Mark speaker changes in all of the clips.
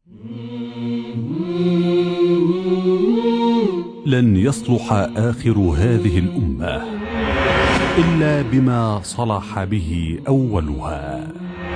Speaker 1: لن يصلح آخر هذه الأمة إلا بما صلح به أولها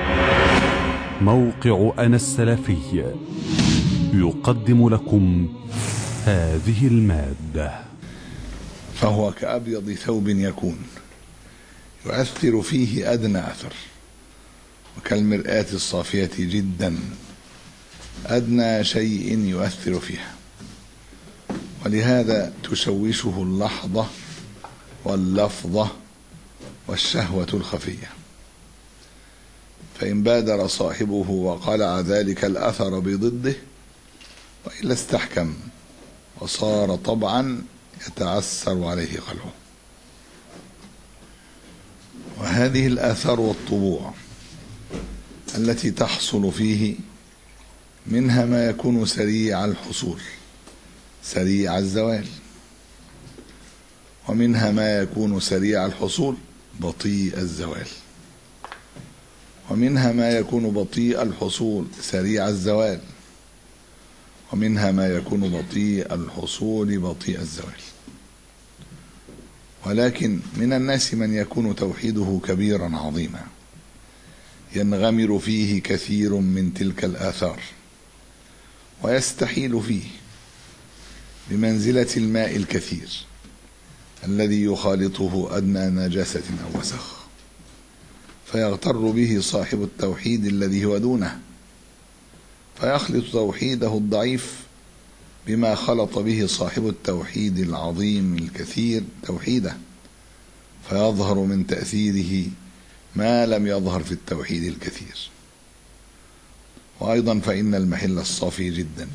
Speaker 1: موقع أنا السلفي يقدم لكم هذه المادة
Speaker 2: فهو كأبيض ثوب يكون يؤثر فيه أدنى أثر وكالمرآة الصافية جدا أدنى شيء يؤثر فيها ولهذا تشوشه اللحظة واللفظة والشهوة الخفية فإن بادر صاحبه وقلع ذلك الأثر بضده وإلا استحكم وصار طبعا يتعسر عليه قلعه وهذه الآثار والطبوع التي تحصل فيه منها ما يكون سريع الحصول سريع الزوال ومنها ما يكون سريع الحصول بطيء الزوال ومنها ما يكون بطيء الحصول سريع الزوال ومنها ما يكون بطيء الحصول بطيء الزوال ولكن من الناس من يكون توحيده كبيرا عظيما ينغمر فيه كثير من تلك الآثار ويستحيل فيه بمنزلة الماء الكثير الذي يخالطه أدنى نجاسة أو وسخ فيغتر به صاحب التوحيد الذي هو دونه فيخلط توحيده الضعيف بما خلط به صاحب التوحيد العظيم الكثير توحيده فيظهر من تأثيره ما لم يظهر في التوحيد الكثير وأيضا فإن المحل الصافي جدا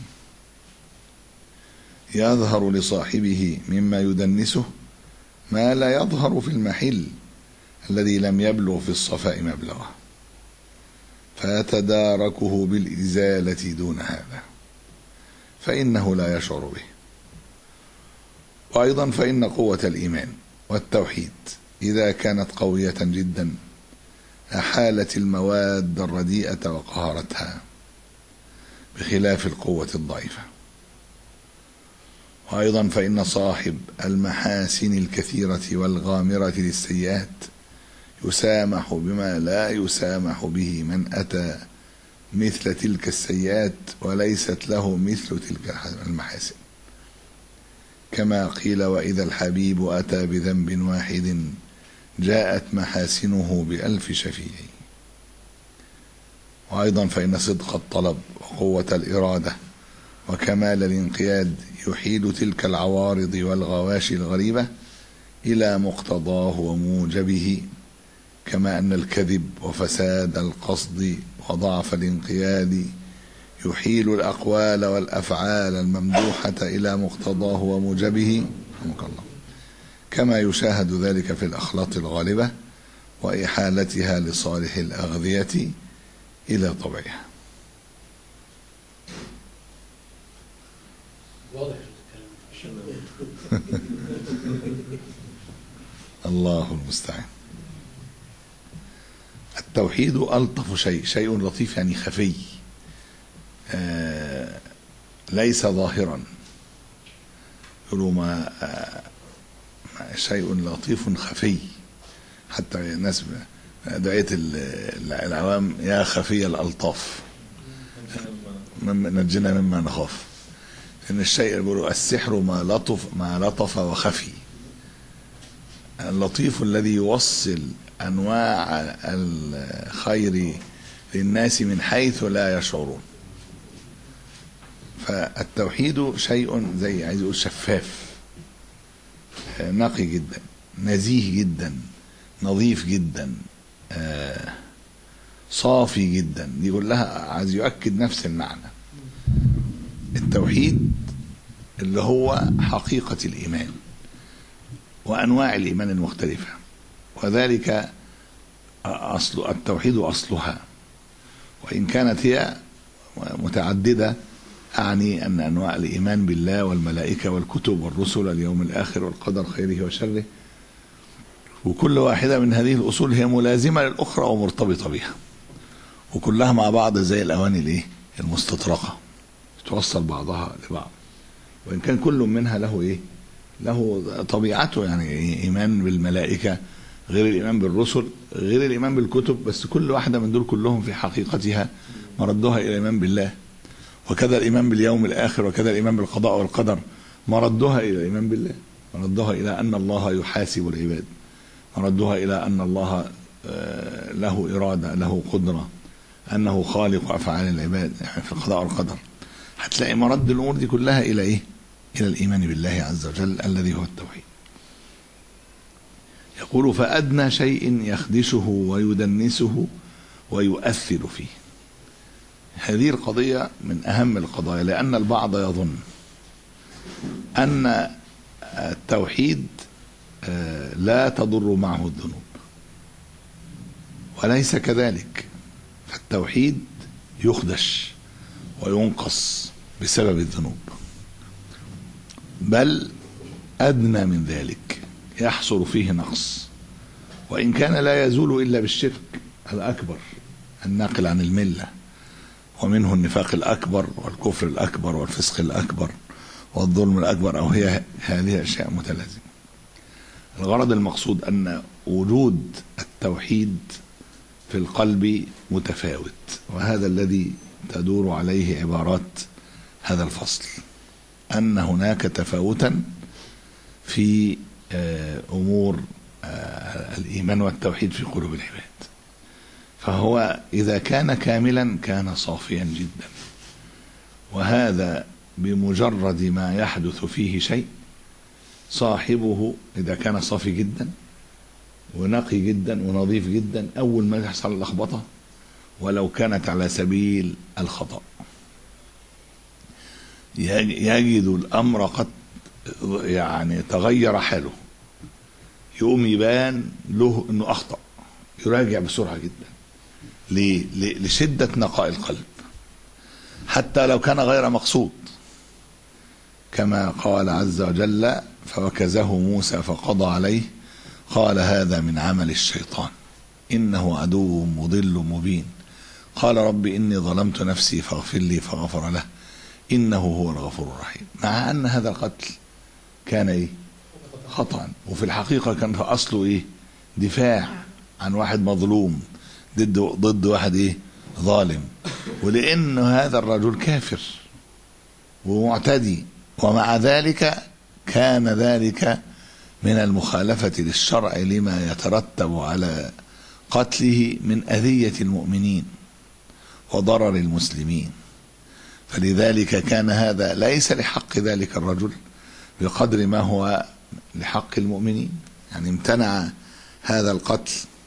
Speaker 2: يظهر لصاحبه مما يدنسه ما لا يظهر في المحل الذي لم يبلغ في الصفاء مبلغه فيتداركه بالإزالة دون هذا فإنه لا يشعر به وأيضا فإن قوة الإيمان والتوحيد إذا كانت قوية جدا أحالت المواد الرديئة وقهرتها بخلاف القوة الضعيفة وأيضا فإن صاحب المحاسن الكثيرة والغامرة للسيئات يسامح بما لا يسامح به من أتى مثل تلك السيئات وليست له مثل تلك المحاسن كما قيل وإذا الحبيب أتى بذنب واحد جاءت محاسنه بألف شفيع وأيضا فإن صدق الطلب وقوة الإرادة وكمال الانقياد يحيل تلك العوارض والغواشي الغريبة إلى مقتضاه وموجبه كما أن الكذب وفساد القصد وضعف الانقياد يحيل الأقوال والأفعال الممدوحة إلى مقتضاه وموجبه رحمك الله كما يشاهد ذلك في الأخلاط الغالبة وإحالتها لصالح الأغذية إلى طبعها
Speaker 3: واضح
Speaker 2: الله المستعان التوحيد ألطف شيء شيء لطيف يعني خفي آه ليس ظاهرا يقولوا ما آه شيء لطيف خفي حتى الناس دعية العوام يا خفي الألطاف نجنا مما نخاف ان الشيء بيقولوا السحر ما لطف ما لطف وخفي اللطيف الذي يوصل انواع الخير للناس من حيث لا يشعرون فالتوحيد شيء زي عايز اقول شفاف نقي جدا نزيه جدا نظيف جدا صافي جدا دي كلها عايز يؤكد نفس المعنى التوحيد اللي هو حقيقة الإيمان وأنواع الإيمان المختلفة وذلك أصل التوحيد أصلها وإن كانت هي متعددة أعني أن أنواع الإيمان بالله والملائكة والكتب والرسل اليوم الآخر والقدر خيره وشره وكل واحدة من هذه الأصول هي ملازمة للأخرى ومرتبطة بها وكلها مع بعض زي الأواني الإيه؟ المستطرقة توصل بعضها لبعض وإن كان كل منها له إيه له طبيعته يعني إيمان بالملائكة غير الإيمان بالرسل غير الإيمان بالكتب بس كل واحدة من دول كلهم في حقيقتها مردها إلى الإيمان بالله وكذا الإيمان باليوم الآخر وكذا الإيمان بالقضاء والقدر مردها إلى الإيمان بالله مردها إلى أن الله يحاسب العباد مردها إلى أن الله له إرادة له قدرة أنه خالق أفعال العباد في القضاء والقدر هتلاقي مرد الأمور دي كلها إلى إيه؟ إلى الإيمان بالله عز وجل الذي هو التوحيد يقول فأدنى شيء يخدشه ويدنسه ويؤثر فيه هذه القضية من أهم القضايا لأن البعض يظن أن التوحيد لا تضر معه الذنوب وليس كذلك فالتوحيد يخدش وينقص بسبب الذنوب بل أدنى من ذلك يحصل فيه نقص وإن كان لا يزول إلا بالشرك الأكبر الناقل عن الملة ومنه النفاق الأكبر والكفر الأكبر والفسق الأكبر والظلم الأكبر أو هي هذه أشياء متلازمة الغرض المقصود أن وجود التوحيد في القلب متفاوت وهذا الذي تدور عليه عبارات هذا الفصل أن هناك تفاوتا في أمور الإيمان والتوحيد في قلوب العباد فهو إذا كان كاملا كان صافيا جدا وهذا بمجرد ما يحدث فيه شيء صاحبه إذا كان صافي جدا ونقي جدا ونظيف جدا أول ما يحصل لخبطة ولو كانت على سبيل الخطأ يجد الأمر قد يعني تغير حاله يقوم يبان له أنه أخطأ يراجع بسرعة جدا ليه؟ لشدة نقاء القلب حتى لو كان غير مقصود كما قال عز وجل فوكزه موسى فقضى عليه قال هذا من عمل الشيطان إنه عدو مضل مبين قال رب إني ظلمت نفسي فاغفر لي فغفر له إنه هو الغفور الرحيم مع أن هذا القتل كان إيه خطأ وفي الحقيقة كان في أصله إيه دفاع عن واحد مظلوم ضد ضد واحد إيه ظالم ولأن هذا الرجل كافر ومعتدي ومع ذلك كان ذلك من المخالفة للشرع لما يترتب على قتله من أذية المؤمنين وضرر المسلمين فلذلك كان هذا ليس لحق ذلك الرجل بقدر ما هو لحق المؤمنين يعني امتنع هذا القتل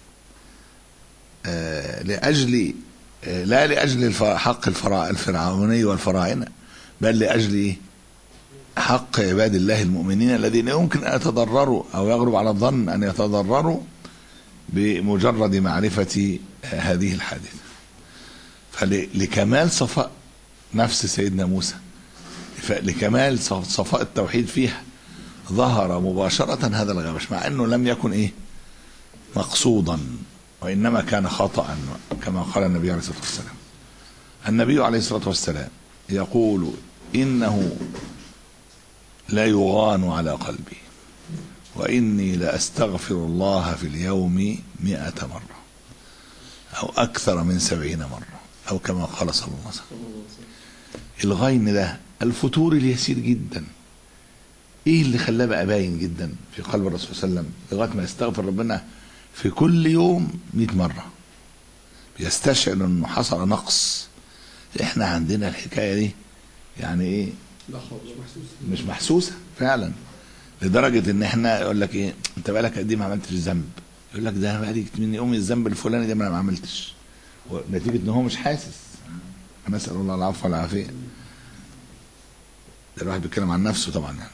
Speaker 2: لأجل لا لأجل حق الفرعوني والفراعنة بل لأجل حق عباد الله المؤمنين الذين يمكن أن يتضرروا أو يغلب على الظن أن يتضرروا بمجرد معرفة هذه الحادثة فلكمال صفاء نفس سيدنا موسى لكمال صفاء التوحيد فيها ظهر مباشرة هذا الغبش مع أنه لم يكن إيه مقصودا وإنما كان خطأ كما قال النبي عليه الصلاة والسلام النبي عليه الصلاة والسلام يقول إنه لا يغان على قلبي وإني لأستغفر الله في اليوم مئة مرة أو أكثر من سبعين مرة أو كما قال صلى الله عليه وسلم الغين ده الفتور اليسير جدا ايه اللي خلاه بقى باين جدا في قلب الرسول صلى الله عليه وسلم لغايه ما يستغفر ربنا في كل يوم 100 مره بيستشعر انه حصل نقص احنا عندنا الحكايه دي يعني ايه مش محسوسه فعلا لدرجه ان احنا يقول لك ايه انت بقالك قد ايه ما عملتش ذنب يقول لك ده انا بقالي من يوم الذنب الفلاني ده ما انا ما عملتش نتيجه ان هو مش حاسس نسال الله العفو والعافيه ده الواحد بيتكلم عن نفسه طبعا يعني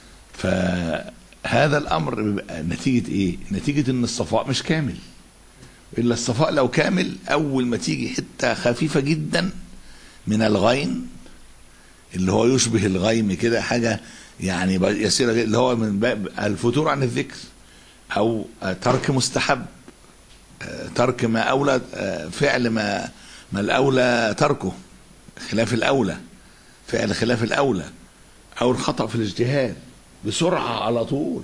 Speaker 2: فهذا الامر بيبقى نتيجه ايه نتيجه ان الصفاء مش كامل الا الصفاء لو كامل اول ما تيجي حته خفيفه جدا من الغين اللي هو يشبه الغيم كده حاجه يعني يسيره اللي هو من باب الفتور عن الذكر او ترك مستحب ترك ما اولى فعل ما ما الاولى تركه خلاف الاولى فعل خلاف الاولى او الخطا في الاجتهاد بسرعه على طول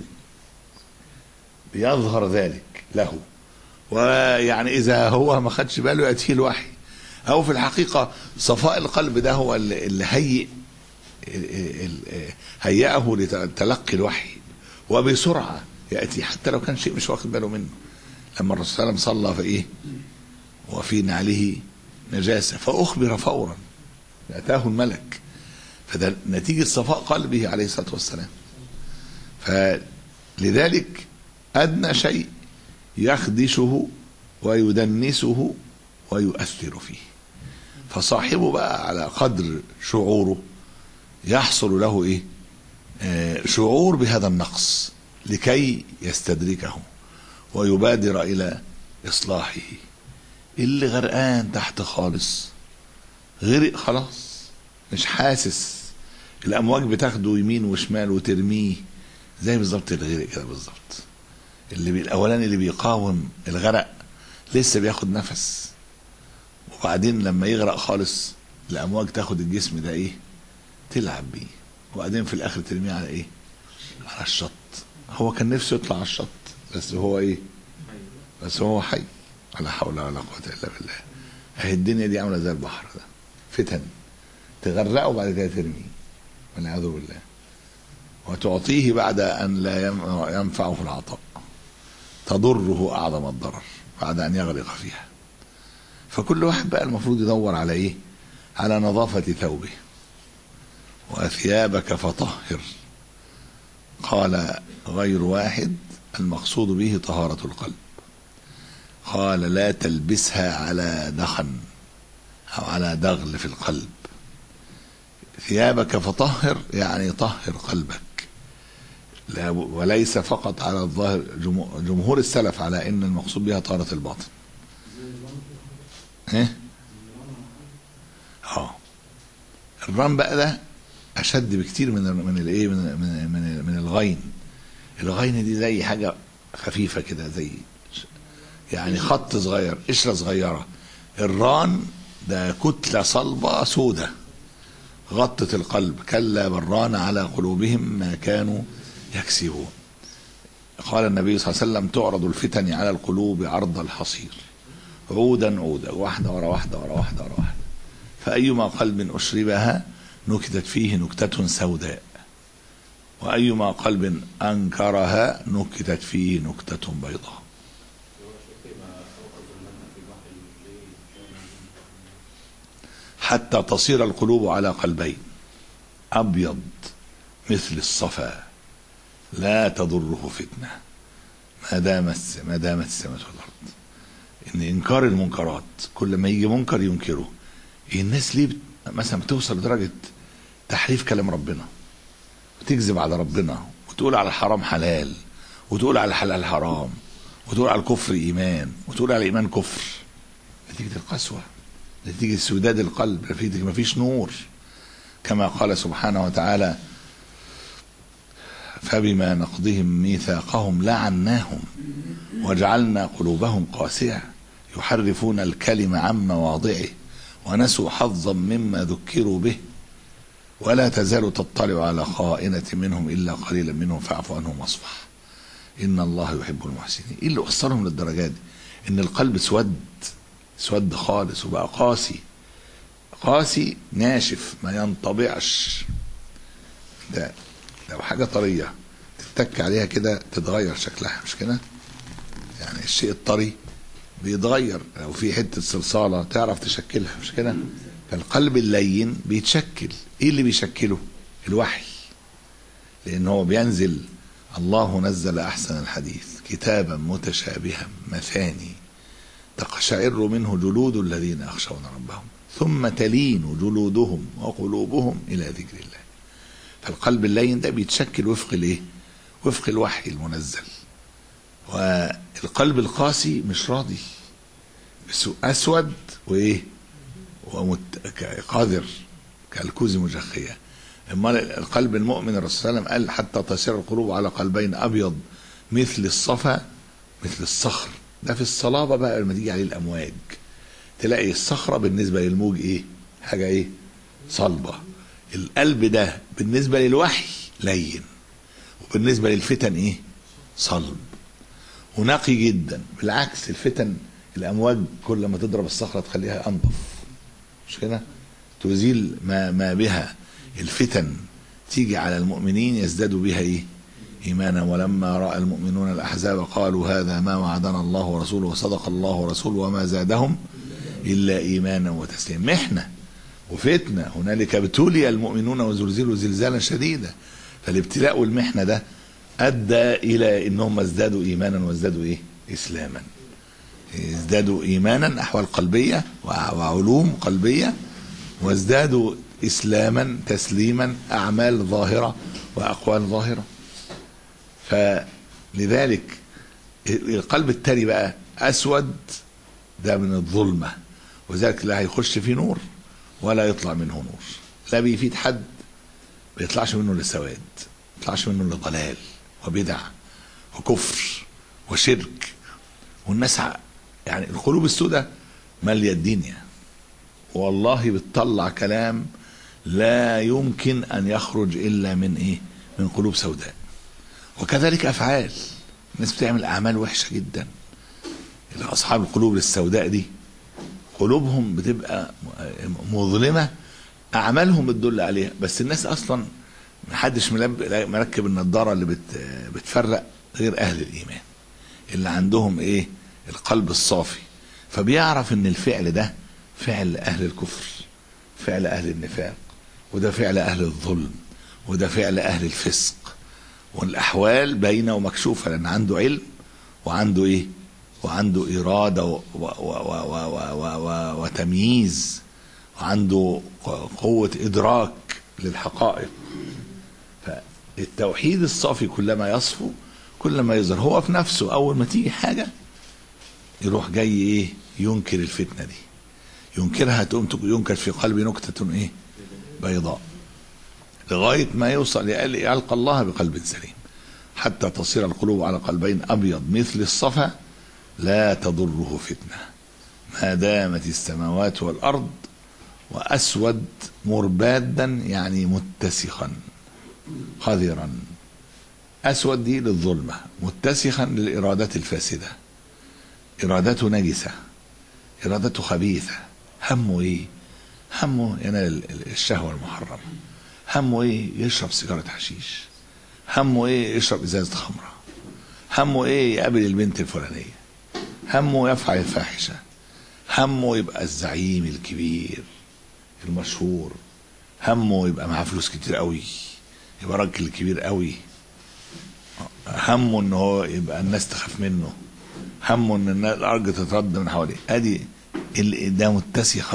Speaker 2: بيظهر ذلك له ويعني اذا هو ما خدش باله ياتيه الوحي او في الحقيقه صفاء القلب ده هو اللي اللي هيئ ال- ال- هيئه لتلقي الوحي وبسرعه ياتي حتى لو كان شيء مش واخد باله منه لما الرسول صلى الله عليه وسلم صلى فايه وفي نعله نجاسه فاخبر فورا اتاه الملك فده نتيجه صفاء قلبه عليه الصلاه والسلام فلذلك ادنى شيء يخدشه ويدنسه ويؤثر فيه فصاحبه بقى على قدر شعوره يحصل له ايه آه شعور بهذا النقص لكي يستدركه ويبادر الى اصلاحه اللي غرقان تحت خالص غرق خلاص مش حاسس الامواج بتاخده يمين وشمال وترميه زي بالظبط اللي غرق كده بالظبط اللي بي الاولاني اللي بيقاوم الغرق لسه بياخد نفس وبعدين لما يغرق خالص الامواج تاخد الجسم ده ايه تلعب بيه وبعدين في الاخر ترميه على ايه على الشط هو كان نفسه يطلع على الشط بس هو ايه بس هو حي ولا حول ولا قوه الا بالله اهي الدنيا دي عامله زي البحر ده فتن تغرقه وبعد كده ترميه والعياذ بالله وتعطيه بعد ان لا يم- ينفعه العطاء تضره اعظم الضرر بعد ان يغرق فيها فكل واحد بقى المفروض يدور على ايه على نظافه ثوبه وثيابك فطهر قال غير واحد المقصود به طهاره القلب قال لا تلبسها على دخن او على دغل في القلب ثيابك فطهر يعني طهر قلبك لا وليس فقط على الظاهر جمهور- جمهور السلف على ان المقصود بها طهارة الباطن ايه اه الران بقى ده اشد بكتير من ال- من الايه من من من, من الغين الغين دي زي حاجه خفيفه كده زي يعني خط صغير قشره صغيره الران ده كتله صلبه سودة غطت القلب كلا بران على قلوبهم ما كانوا يكسبون قال النبي صلى الله عليه وسلم تعرض الفتن على القلوب عرض الحصير عودا عودا واحدة ورا واحدة ورا واحدة ورا واحدة فأيما قلب أشربها نكتت فيه نكتة سوداء وأيما قلب أنكرها نكتت فيه نكتة بيضاء حتى تصير القلوب على قلبين أبيض مثل الصفا لا تضره فتنة ما دامت ما دامت السماوات والأرض إن إنكار المنكرات كل ما يجي منكر ينكره الناس ليه بت- مثلا بتوصل لدرجة تحريف كلام ربنا وتكذب على ربنا وتقول على الحرام حلال وتقول على الحلال حرام وتقول على الكفر إيمان وتقول على الإيمان كفر نتيجة القسوة نتيجة سوداد القلب نتيجة ما فيش نور كما قال سبحانه وتعالى فبما نقضهم ميثاقهم لعناهم وجعلنا قلوبهم قاسية يحرفون الكلم عن مواضعه ونسوا حظا مما ذكروا به ولا تزال تطلع على خائنة منهم إلا قليلا منهم فاعف عنهم واصفح إن الله يحب المحسنين إيه اللي وصلهم للدرجات دي إن القلب سود سود خالص وبقى قاسي قاسي ناشف ما ينطبعش ده لو حاجة طرية تتك عليها كده تتغير شكلها مش كده يعني الشيء الطري بيتغير لو في حتة صلصالة تعرف تشكلها مش كده فالقلب اللين بيتشكل ايه اللي بيشكله الوحي لان هو بينزل الله نزل احسن الحديث كتابا متشابها مثاني تقشعر منه جلود الذين يخشون ربهم ثم تلين جلودهم وقلوبهم الى ذكر الله فالقلب اللين ده بيتشكل وفق الايه وفق الوحي المنزل والقلب القاسي مش راضي بس اسود وايه ومت... قادر كالكوز مجخية اما القلب المؤمن الرسول صلى الله عليه وسلم قال حتى تصير القلوب على قلبين ابيض مثل الصفا مثل الصخر ده في الصلابه بقى لما تيجي عليه الامواج تلاقي الصخره بالنسبه للموج ايه حاجه ايه صلبه القلب ده بالنسبة للوحي لين وبالنسبة للفتن ايه صلب ونقي جدا بالعكس الفتن الامواج كل ما تضرب الصخرة تخليها انضف مش كده تزيل ما ما بها الفتن تيجي على المؤمنين يزدادوا بها ايه ايمانا ولما راى المؤمنون الاحزاب قالوا هذا ما وعدنا الله ورسوله وصدق الله ورسوله وما زادهم الا ايمانا وتسليما محنه وفتنه هنالك ابتلي المؤمنون وزلزلوا زلزالا شديدا فالابتلاء والمحنه ده ادى الى انهم ازدادوا ايمانا وازدادوا ايه اسلاما ازدادوا ايمانا احوال قلبيه وعلوم قلبيه وازدادوا اسلاما تسليما اعمال ظاهره واقوال ظاهره فلذلك القلب التاني بقى اسود ده من الظلمه وذلك لا هيخش فيه نور ولا يطلع منه نور لا بيفيد حد ما يطلعش منه لسواد ما يطلعش منه لضلال وبدع وكفر وشرك والناس ع- يعني القلوب السوداء ماليه الدنيا والله بتطلع كلام لا يمكن ان يخرج الا من ايه من قلوب سوداء وكذلك افعال الناس بتعمل اعمال وحشه جدا اصحاب القلوب السوداء دي قلوبهم بتبقى مظلمه اعمالهم بتدل عليها بس الناس اصلا محدش ملب- مركب النضاره اللي بت بتفرق غير اهل الايمان اللي عندهم ايه القلب الصافي فبيعرف ان الفعل ده فعل اهل الكفر فعل اهل النفاق وده فعل اهل الظلم وده فعل اهل الفسق والاحوال باينه ومكشوفه لان عنده علم وعنده ايه وعنده اراده و و و و و و و وتمييز وعنده قوه ادراك للحقائق فالتوحيد الصافي كلما يصفو كلما يظهر هو في نفسه اول ما تيجي حاجه يروح جاي ايه ينكر الفتنه دي ينكرها تقوم تك- ينكر في قلبي نكته ايه بيضاء لغايه ما يوصل يقل- يلقى الله بقلب سليم حتى تصير القلوب على قلبين ابيض مثل الصفا لا تضره فتنه ما دامت السماوات والارض واسود مربادا يعني متسخا قذرا اسود دي للظلمه متسخا للارادات الفاسده ارادته نجسه ارادته خبيثه همه ايه همه ينال ال- الشهوه المحرمه همه ايه يشرب سيجاره حشيش همه ايه يشرب ازازه خمره همه ايه يقابل البنت الفلانيه همه يفعل الفاحشه همه يبقى الزعيم الكبير المشهور همه يبقى معاه فلوس كتير قوي يبقى راجل كبير قوي همه ان هو يبقى الناس تخاف منه همه ان النا- الارض تترد من حواليه ادي ال- ده متسخا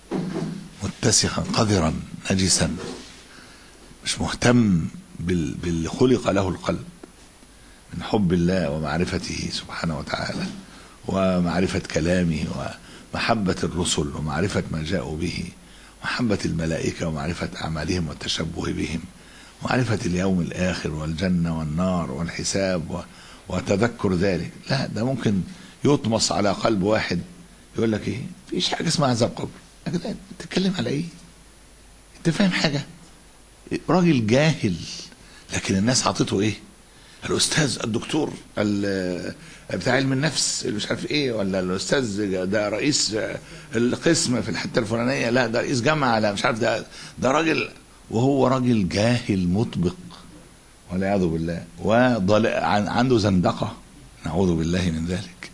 Speaker 2: متسخا قذرا نجسا مش مهتم بال- باللي خلق له القلب من حب الله ومعرفته سبحانه وتعالى ومعرفة كلامه ومحبة الرسل ومعرفة ما جاءوا به محبة الملائكة ومعرفة أعمالهم والتشبه بهم معرفة اليوم الآخر والجنة والنار والحساب و... وتذكر ذلك لا ده ممكن يطمس على قلب واحد يقول لك ايه فيش حاجة اسمها عذاب قبر يا جدعان بتتكلم على ايه انت فاهم حاجة راجل جاهل لكن الناس عطته ايه الاستاذ الدكتور ال- بتاع علم النفس اللي مش عارف ايه ولا الاستاذ ده رئيس القسم في الحته الفلانيه لا ده رئيس جامعه لا مش عارف ده ده راجل وهو راجل جاهل مطبق والعياذ بالله وضل عن- عنده زندقه نعوذ بالله من ذلك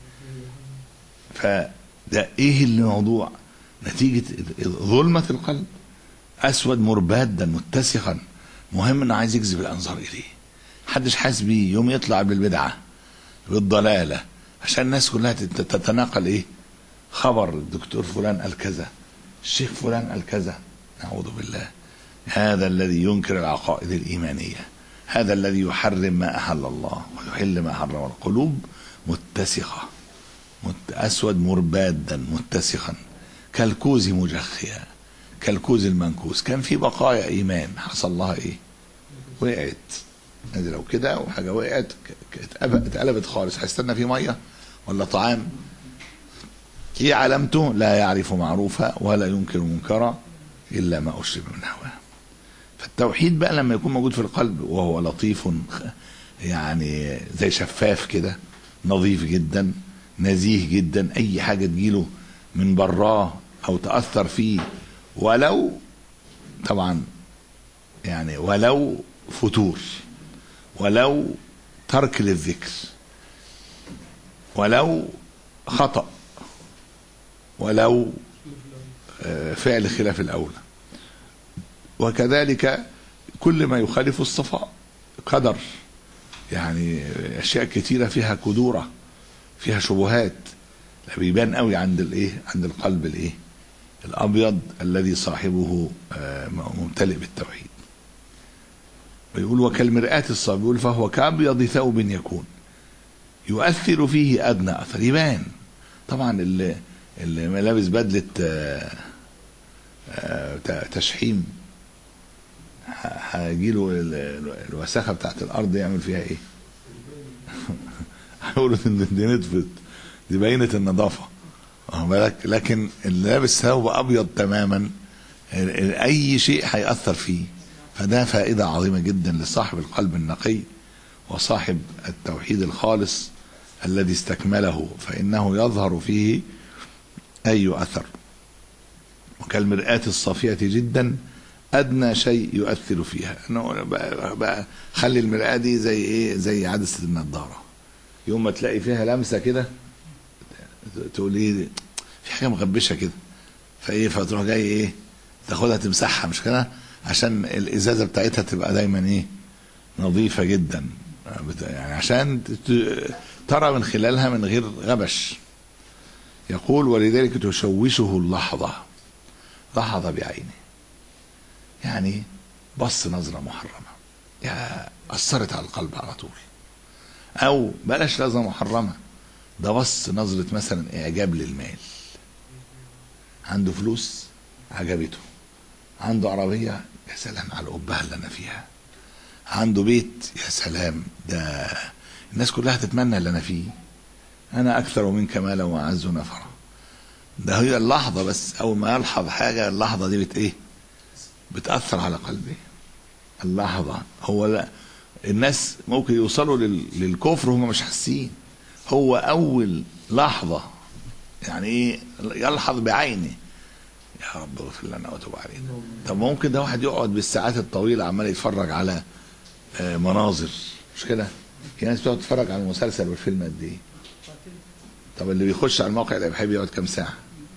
Speaker 2: فده ايه الموضوع نتيجه ظلمه القلب اسود مربادا متسخا مهم انه عايز يجذب الانظار اليه محدش حاسس بيه يوم يطلع بالبدعه بالضلاله عشان الناس كلها تت- تتناقل ايه خبر الدكتور فلان قال كذا الشيخ فلان قال كذا نعوذ بالله هذا الذي ينكر العقائد الايمانيه هذا الذي يحرم ما احل الله ويحل ما حرم القلوب متسخه مت اسود مربادا متسخا كالكوز مجخيا كالكوز المنكوس كان في بقايا ايمان حصل لها ايه وقعت ادي لو كده وحاجه وقعت ك- ك- اتقلبت اتقلبت خالص هيستنى في ميه ولا طعام ايه علامته لا يعرف معروفا ولا ينكر منكرا الا ما اشرب من هواه فالتوحيد بقى لما يكون موجود في القلب وهو لطيف يعني زي شفاف كده نظيف جدا نزيه جدا اي حاجه تجيله من براه او تاثر فيه ولو طبعا يعني ولو فتور ولو ترك للذكر ولو خطأ ولو فعل خلاف الأولى وكذلك كل ما يخالف الصفاء قدر يعني أشياء كثيرة فيها كدورة فيها شبهات بيبان قوي عند الايه عند القلب الايه الابيض الذي صاحبه ممتلئ بالتوحيد ويقول وكالمرآة الصافي يقول فهو كأبيض ثوب يكون يؤثر فيه أدنى أثر يبان طبعا اللي اللي لابس بدلة تشحيم هيجيله الوساخة بتاعت الأرض يعمل فيها إيه؟ هيقولوا إن دي نطفت دي باينة النظافة واخد بالك لكن اللي لابس ثوب أبيض تماما أي شيء هيأثر فيه فده فائدة عظيمة جدا لصاحب القلب النقي وصاحب التوحيد الخالص الذي استكمله فإنه يظهر فيه أي أثر وكالمرآة الصافية جدا أدنى شيء يؤثر فيها إنه بقى, بقى خلي المرآة دي زي إيه زي عدسة النضارة يوم ما تلاقي فيها لمسة كده تقول إيه في حاجة مغبشة كده فإيه فتروح جاي إيه تاخدها تمسحها مش كده عشان الازازه بتاعتها تبقى دايما ايه نظيفه جدا يعني عشان ترى من خلالها من غير غبش يقول ولذلك تشوشه اللحظه لحظه بعينه يعني بص نظره محرمه يا اثرت على القلب على طول او بلاش نظره محرمه ده بص نظره مثلا اعجاب للمال عنده فلوس عجبته عنده عربية يا سلام على القبة اللي أنا فيها عنده بيت يا سلام ده الناس كلها تتمنى اللي أنا فيه أنا أكثر منك مالا وأعز نفرا ده هي اللحظة بس أول ما يلحظ حاجة اللحظة دي بت إيه؟ بتأثر على قلبي اللحظة هو لا الناس ممكن يوصلوا لل... للكفر وهم مش حاسين هو أول لحظة يعني إيه يلحظ بعينه يا رب اغفر لنا وتب علينا طب ممكن ده واحد يقعد بالساعات الطويله عمال يتفرج على مناظر مش كده في ناس بتقعد تتفرج على المسلسل والفيلم قد ايه طب اللي بيخش على الموقع الاباحي يقعد كام ساعه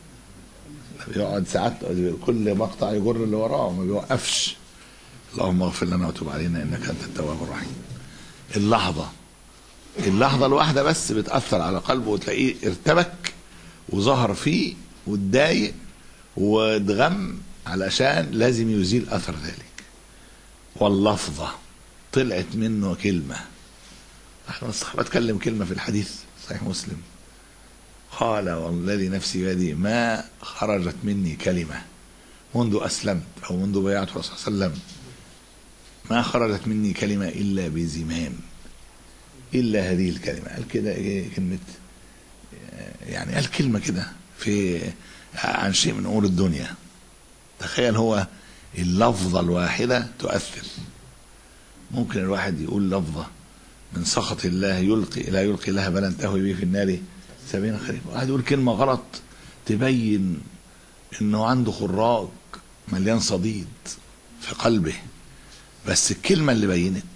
Speaker 2: بيقعد ساعات كل مقطع يجر اللي وراه ما بيوقفش اللهم اغفر لنا وتب علينا انك انت التواب الرحيم اللحظه اللحظه الواحده بس بتاثر على قلبه وتلاقيه ارتبك وظهر فيه واتضايق واتغم علشان لازم يزيل اثر ذلك واللفظه طلعت منه كلمه احنا الصحابه اتكلم كلمه في الحديث صحيح مسلم قال والذي نفسي بيدي ما خرجت مني كلمه منذ اسلمت او منذ بيعت الرسول صلى الله عليه وسلم ما خرجت مني كلمه الا بزمام الا هذه الكلمه قال كده ايه كلمه يعني قال كلمه كده في عن شيء من امور الدنيا تخيل هو اللفظه الواحده تؤثر ممكن الواحد يقول لفظه من سخط الله يلقي لا يلقي لها بلا تهوي به في النار سبعين خريف واحد يقول كلمه غلط تبين انه عنده خراج مليان صديد في قلبه بس الكلمه اللي بينت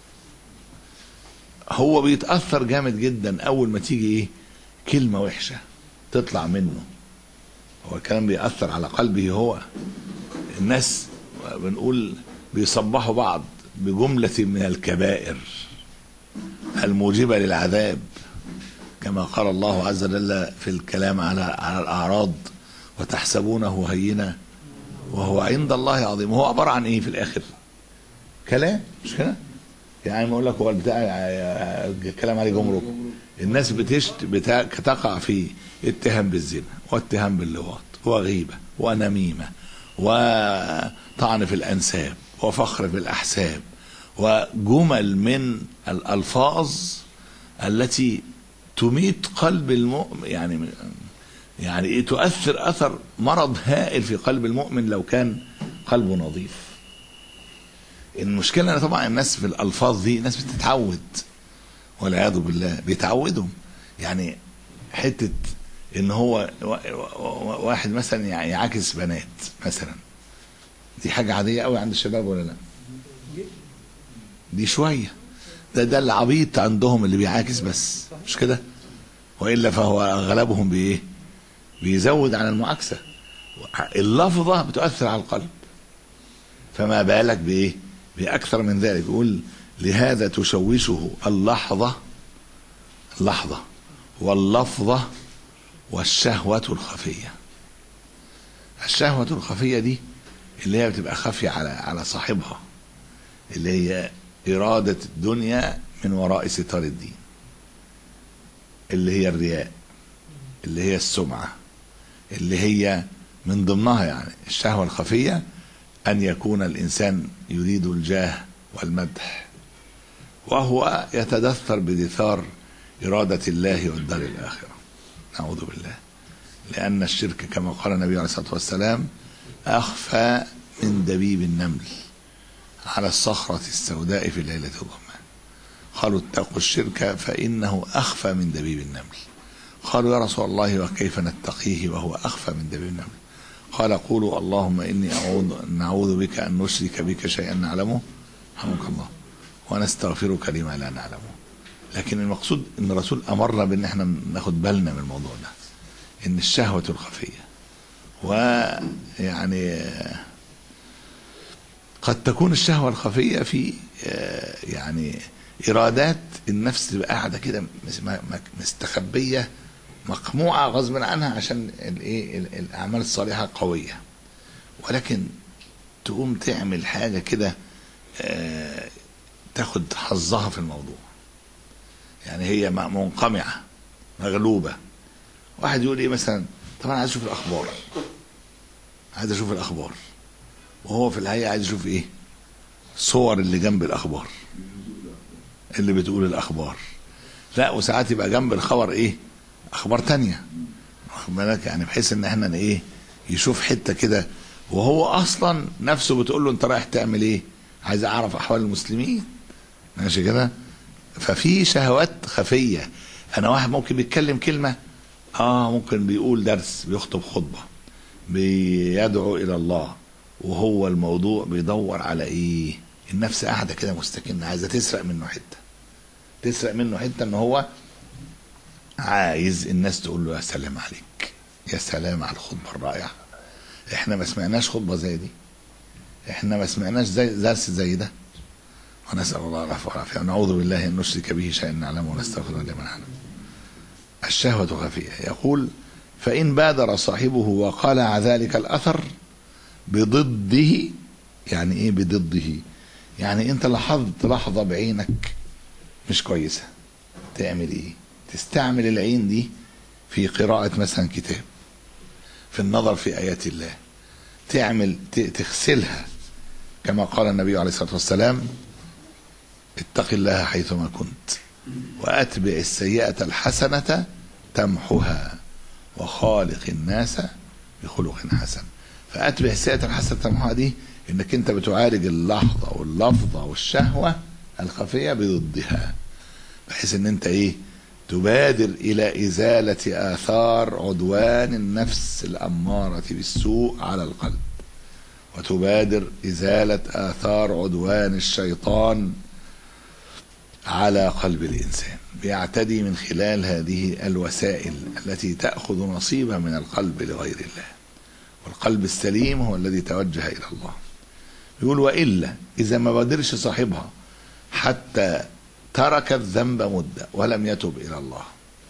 Speaker 2: هو بيتاثر جامد جدا اول ما تيجي ايه كلمه وحشه تطلع منه هو الكلام بيأثر على قلبه هو الناس بنقول بيصبحوا بعض بجملة من الكبائر الموجبة للعذاب كما قال الله عز وجل في الكلام على على الأعراض وتحسبونه هينا وهو عند الله عظيم هو عبارة عن إيه في الآخر كلام مش كده يعني ما أقول لك هو البتاع الكلام عليه جمرك الناس بتشت بتقع في اتهام بالزنا واتهام باللواط وغيبة ونميمة وطعن في الأنساب وفخر في الأحساب وجمل من الألفاظ التي تميت قلب المؤمن يعني يعني ايه تؤثر اثر مرض هائل في قلب المؤمن لو كان قلبه نظيف المشكله ان طبعا الناس في الالفاظ دي ناس بتتعود والعياذ بالله بيتعودوا يعني حته ان هو واحد مثلا يعاكس بنات مثلا دي حاجه عاديه قوي عند الشباب ولا لا دي شويه ده ده العبيط عندهم اللي بيعاكس بس مش كده والا فهو اغلبهم بايه بيزود على المعاكسه اللفظه بتؤثر على القلب فما بالك بايه باكثر من ذلك يقول لهذا تشوشه اللحظه اللحظه واللفظه والشهوه الخفيه الشهوه الخفيه دي اللي هي بتبقى خافيه على على صاحبها اللي هي اراده الدنيا من وراء ستار الدين اللي هي الرياء اللي هي السمعه اللي هي من ضمنها يعني الشهوه الخفيه ان يكون الانسان يريد الجاه والمدح وهو يتدثر بدثار اراده الله والدار الاخره نعوذ بالله لان الشرك كما قال النبي عليه الصلاه والسلام اخفى من دبيب النمل على الصخره السوداء في ليله الظلماء قالوا اتقوا الشرك فانه اخفى من دبيب النمل قالوا يا رسول الله وكيف نتقيه وهو اخفى من دبيب النمل قال قولوا اللهم اني اعوذ نعوذ بك ان نشرك بك شيئا نعلمه رحمك الله ونستغفرك لما لا نعلمه لكن المقصود ان الرسول امرنا بان احنا ناخد بالنا من الموضوع ده ان الشهوه الخفيه ويعني قد تكون الشهوه الخفيه في يعني ارادات النفس تبقى قاعده كده مستخبيه مقموعه غصب عنها عشان الايه الاعمال الصالحه قويه ولكن تقوم تعمل حاجه كده تاخد حظها في الموضوع يعني هي منقمعه مغلوبه واحد يقول ايه مثلا طب انا عايز اشوف الاخبار عايز اشوف الاخبار وهو في الحقيقه عايز يشوف ايه صور اللي جنب الاخبار اللي بتقول الاخبار لا وساعات يبقى جنب الخبر ايه اخبار تانية واخد بالك يعني بحيث ان احنا ايه يشوف حته كده وهو اصلا نفسه بتقول له انت رايح تعمل ايه عايز اعرف احوال المسلمين ماشي كده ففي شهوات خفيه انا واحد ممكن بيتكلم كلمه اه ممكن بيقول درس بيخطب خطبه بيدعو الى الله وهو الموضوع بيدور على ايه النفس قاعده كده مستكنه عايزه تسرق منه حته تسرق منه حته ان هو عايز الناس تقول له يا سلام عليك يا سلام على الخطبه الرائعه احنا ما سمعناش خطبه زي دي احنا ما سمعناش زي درس زي ده ونسال الله العفو والعافيه ونعوذ بالله ان نشرك به شيئا نعلمه ونستغفره لمن نعلم الشهوه خفيه يقول فان بادر صاحبه وقلع ذلك الاثر بضده يعني ايه بضده يعني انت لاحظت لحظه بعينك مش كويسه تعمل ايه تستعمل العين دي في قراءة مثلا كتاب في النظر في آيات الله تعمل تغسلها كما قال النبي عليه الصلاة والسلام اتق الله حيثما كنت وأتبع السيئة الحسنة تمحها وخالق الناس بخلق حسن فأتبع السيئة الحسنة تمحها دي إنك أنت بتعالج اللحظة واللفظة والشهوة الخفية بضدها بحيث إن أنت إيه تبادر الى ازاله اثار عدوان النفس الاماره بالسوء على القلب وتبادر ازاله اثار عدوان الشيطان على قلب الانسان بيعتدي من خلال هذه الوسائل التي تاخذ نصيبها من القلب لغير الله والقلب السليم هو الذي توجه الى الله يقول والا اذا ما بادرش صاحبها حتى ترك الذنب مدة ولم يتب إلى الله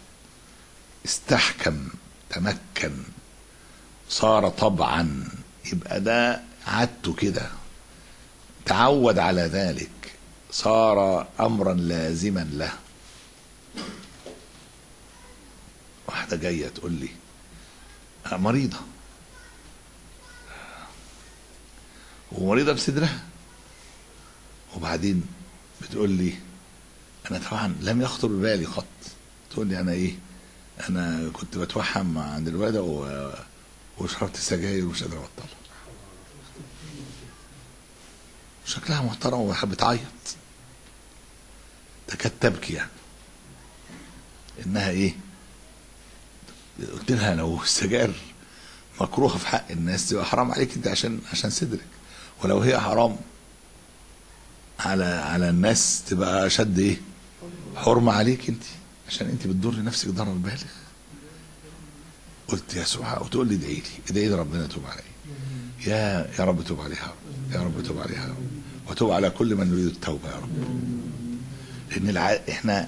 Speaker 2: استحكم تمكن صار طبعا يبقى ده عادته كده تعود على ذلك صار أمرا لازما له واحدة جاية تقول لي مريضة ومريضة بصدرها وبعدين بتقول لي انا طبعا لم يخطر ببالي خط تقول لي انا ايه انا كنت بتوحم عند الوالده و... وشربت سجاير ومش قادر ابطلها شكلها محترم وبتعيط تكاد تبكي يعني انها ايه قلت لها لو السجاير مكروهه في حق الناس تبقى حرام عليك انت عشان عشان صدرك ولو هي حرام على على الناس تبقى شد ايه حرمه عليك انت عشان انت بتضر نفسك ضرر بالغ قلت يا سبحان وتقول لي ادعي لي ادعي لي ربنا يتوب علي يا يا رب توب عليها يا رب توب عليها يا رب وتوب على كل من يريد التوبه يا رب لان الع... احنا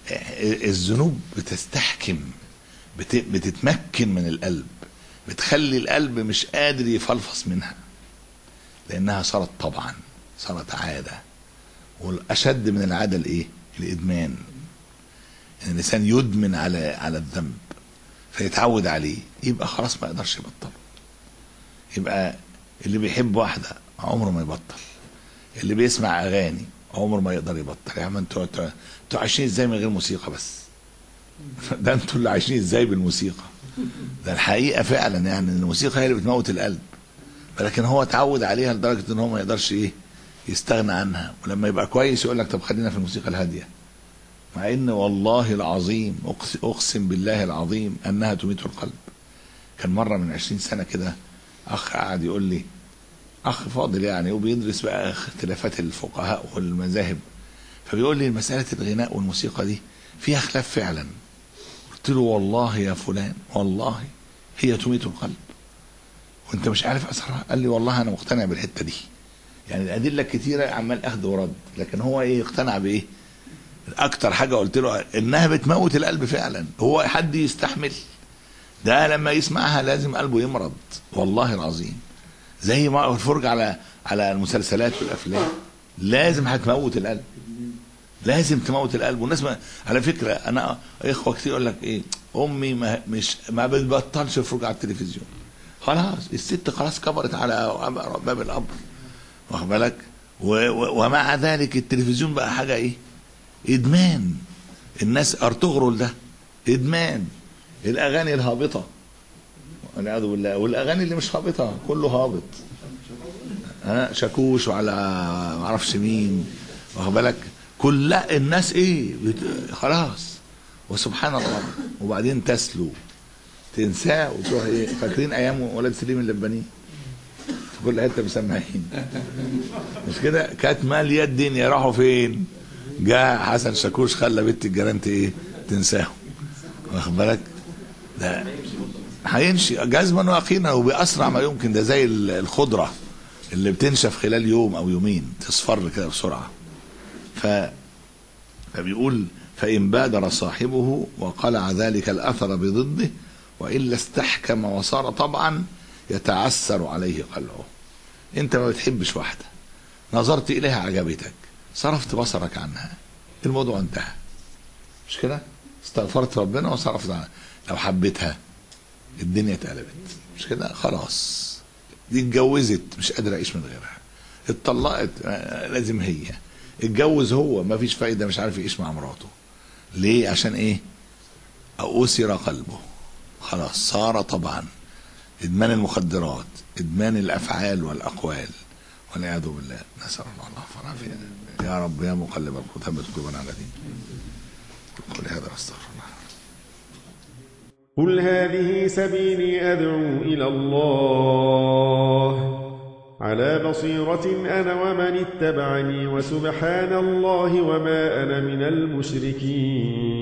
Speaker 2: الذنوب بتستحكم بت... بتتمكن من القلب بتخلي القلب مش قادر يفلفص منها لانها صارت طبعا صارت عاده والاشد من العاده الايه الادمان ان الانسان يدمن على على الذنب فيتعود عليه يبقى خلاص ما يقدرش يبطل يبقى اللي بيحب واحده عمره ما يبطل اللي بيسمع اغاني عمره ما يقدر يبطل يا عم انتوا انتوا انتوا عايشين ازاي من غير موسيقى بس ده انتوا اللي عايشين ازاي بالموسيقى ده الحقيقه فعلا يعني الموسيقى هي اللي بتموت القلب ولكن هو اتعود عليها لدرجه ان هو ما يقدرش ايه يستغنى عنها ولما يبقى كويس يقول لك طب خلينا في الموسيقى الهاديه مع ان والله العظيم اقسم بالله العظيم انها تميت القلب كان مره من عشرين سنه كده اخ قعد يقول لي اخ فاضل يعني وبيدرس بقى اختلافات الفقهاء والمذاهب فبيقول لي مساله الغناء والموسيقى دي فيها خلاف فعلا قلت له والله يا فلان والله هي تميت القلب وانت مش عارف اثرها قال لي والله انا مقتنع بالحته دي يعني الادله الكتيره عمال اخذ ورد لكن هو ايه اقتنع بايه اكتر حاجه قلت له انها بتموت القلب فعلا هو حد يستحمل ده لما يسمعها لازم قلبه يمرض والله العظيم زي ما الفرج على على المسلسلات والافلام لازم هتموت القلب لازم تموت القلب والناس ما على فكره انا اخوه كتير يقول لك ايه امي ما مش ما بتبطلش تفرج على التلفزيون خلاص الست خلاص كبرت على باب القبر واخد بالك ومع ذلك التلفزيون بقى حاجه ايه ادمان الناس ارطغرل ده ادمان الاغاني الهابطه والعياذ بالله والاغاني اللي مش هابطه كله هابط ها شاكوش وعلى ما اعرفش مين واخد بالك كل الناس ايه بت... خلاص وسبحان الله وبعدين تسلو تنساه وتروح ايه فاكرين ايام ولاد سليم اللباني في كل حته مسمعين مش كده كانت ماليه الدنيا راحوا فين جاء حسن شاكوش خلى بنت الجيران ايه تنساهم واخد بالك ده هيمشي جزما ويقينا وباسرع ما يمكن ده زي الخضره اللي بتنشف خلال يوم او يومين تصفر كده بسرعه ف فبيقول فإن بادر صاحبه وقلع ذلك الأثر بضده وإلا استحكم وصار طبعا يتعسر عليه قلعه أنت ما بتحبش واحدة نظرت إليها عجبتك صرفت بصرك عنها الموضوع انتهى مش كده استغفرت ربنا وصرفت عنها لو حبيتها الدنيا اتقلبت مش كده خلاص دي اتجوزت مش قادر اعيش من غيرها اتطلقت لازم هي اتجوز هو ما فيش فايده مش عارف يعيش مع مراته ليه عشان ايه أسر قلبه خلاص صار طبعا ادمان المخدرات ادمان الافعال والاقوال والعياذ بالله نسال الله العفو والعافيه يا رب يا مقلب القلوب ثبت قلوبنا على دين قل هذا واستغفر الله
Speaker 3: قل هذه سبيلي أدعو إلى الله على بصيرة أنا ومن اتبعني وسبحان الله وما أنا من المشركين